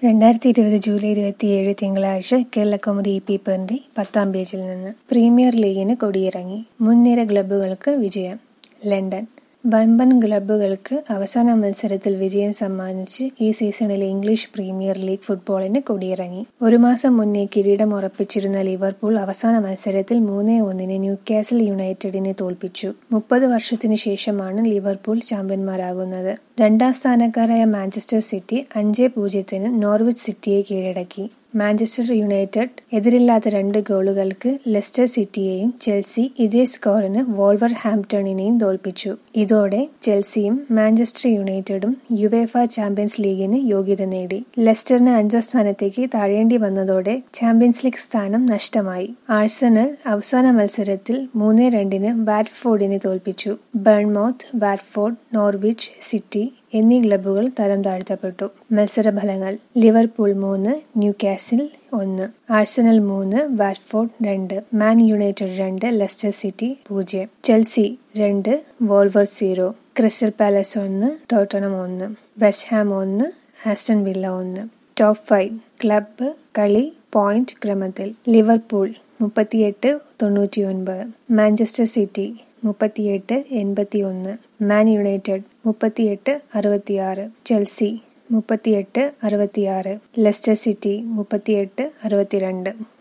രണ്ടായിരത്തി ഇരുപത് ജൂലൈ ഇരുപത്തിയേഴ് തിങ്കളാഴ്ച കേരളകൗമുദി ഇ പേപ്പറിന്റെ പത്താം പേജിൽ നിന്ന് പ്രീമിയർ ലീഗിന് കൊടിയിറങ്ങി മുൻനിര ക്ലബ്ബുകൾക്ക് വിജയം ലണ്ടൻ വമ്പൻ ക്ലബ്ബുകൾക്ക് അവസാന മത്സരത്തിൽ വിജയം സമ്മാനിച്ച് ഈ സീസണിലെ ഇംഗ്ലീഷ് പ്രീമിയർ ലീഗ് ഫുട്ബോളിന് കൊടിയിറങ്ങി ഒരു മാസം മുന്നേ കിരീടം ഉറപ്പിച്ചിരുന്ന ലിവർപൂൾ അവസാന മത്സരത്തിൽ മൂന്നേ ഒന്നിന് ന്യൂകാസിൽ യുണൈറ്റഡിനെ തോൽപ്പിച്ചു മുപ്പത് വർഷത്തിനു ശേഷമാണ് ലിവർപൂൾ ചാമ്പ്യന്മാരാകുന്നത് രണ്ടാം സ്ഥാനക്കാരായ മാഞ്ചസ്റ്റർ സിറ്റി അഞ്ച് പൂജ്യത്തിന് നോർവിച്ച് സിറ്റിയെ കീഴടക്കി മാഞ്ചസ്റ്റർ യുണൈറ്റഡ് എതിരില്ലാത്ത രണ്ട് ഗോളുകൾക്ക് ലെസ്റ്റർ സിറ്റിയെയും ചെൽസി ഇതേ സ്കോറിന് വോൾവർ ഹാംപ്ടണിനെയും തോൽപ്പിച്ചു ഇതോടെ ചെൽസിയും മാഞ്ചസ്റ്റർ യുണൈറ്റഡും യുവേഫ ചാമ്പ്യൻസ് ലീഗിന് യോഗ്യത നേടി ലെസ്റ്ററിന് അഞ്ചാം സ്ഥാനത്തേക്ക് താഴേണ്ടി വന്നതോടെ ചാമ്പ്യൻസ് ലീഗ് സ്ഥാനം നഷ്ടമായി ആഴ്സണൽ അവസാന മത്സരത്തിൽ മൂന്ന് രണ്ടിന് വാറ്റ്ഫോർഡിനെ തോൽപ്പിച്ചു ബേൺമൌത്ത് വാറ്റ്ഫോർഡ് നോർവിച്ച് സിറ്റി എന്നീ ക്ലബ്ബുകൾ തരം താഴ്ത്തപ്പെട്ടു മത്സരഫലങ്ങൾ ലിവർപൂൾ മൂന്ന് ന്യൂകാസിൽ ഒന്ന് ആഴ്സണൽ മൂന്ന് വാറ്റ്ഫോർഡ് രണ്ട് മാൻ യുണൈറ്റഡ് രണ്ട് ലെസ്റ്റർ സിറ്റി പൂജ്യം ചെൽസി രണ്ട് വോൾവർ സീറോ ക്രിസ്റ്റൽ പാലസ് ഒന്ന് ടോട്ടണം ഒന്ന് വെസ്റ്റ് ഹാം ഒന്ന് ആസ്റ്റൺ വില്ല ഒന്ന് ടോപ്പ് ഫൈവ് ക്ലബ്ബ് കളി പോയിന്റ് ക്രമത്തിൽ ലിവർപൂൾ മുപ്പത്തിയെട്ട് തൊണ്ണൂറ്റിയൊൻപത് മാഞ്ചസ്റ്റർ സിറ്റി മുപ്പത്തിയെട്ട് എൺപത്തി ഒന്ന് മാൻ യുണൈറ്റഡ് മുപ്പത്തിയെട്ട് അറുപത്തിയാറ് ചെൽസി മുപ്പത്തിയെട്ട് അറുപത്തിയാറ് ലെസ്റ്റർ സിറ്റി മുപ്പത്തിയെട്ട് അറുപത്തിരണ്ട്